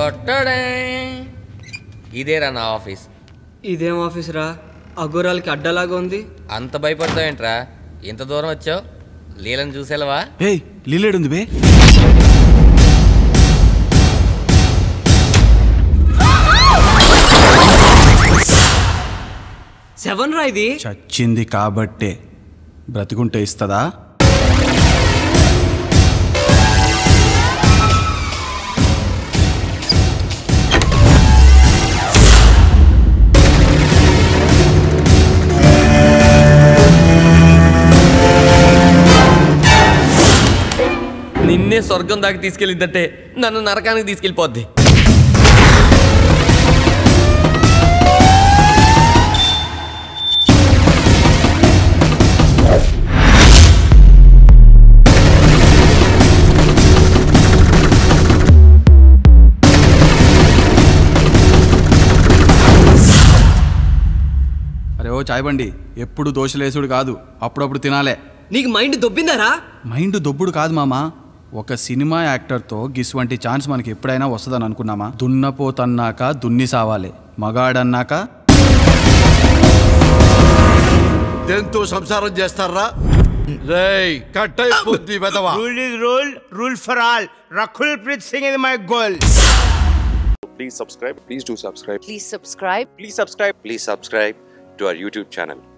టొట్టడే. ఇదేరా నా ఆఫీస్ ఇదేం ఆఫీస్ రా అఘోరాలకి అడ్డలాగా ఉంది అంత భయపడతావేంట్రా ఇంత దూరం వచ్చావు లీలను చూసేలవా ఏయ్ లీలేడుంది బే సెవెన్ రా ఇది చచ్చింది కాబట్టే బ్రతికుంటే ఇస్తుందా నిన్నే స్వర్గం దాకా తీసుకెళ్ళిందంటే నన్ను నరకానికి తీసుకెళ్ళిపోద్ది అరే ఓ చాయ్ బండి ఎప్పుడు దోశలేసుడు కాదు అప్పుడప్పుడు తినాలే నీకు మైండ్ దొబ్బిందారా మైండ్ దొబ్బుడు కాదు మామా ఒక సినిమా యాక్టర్తో గిస్ వంటి ఛాన్స్ మనకి ఎప్పుడైనా వస్తుందని అనుకున్నామా దున్నపోతన్నాక దున్ని సావాలి మగాడన్నాక దేంతో సంసారం చేస్తారా రేయ్ కట్ అయిపోద్ది వెదవా Rule is rule, rule for all. Rakhul Preet Singh is my goal. please subscribe please do subscribe Please subscribe. please subscribe please subscribe to our youtube channel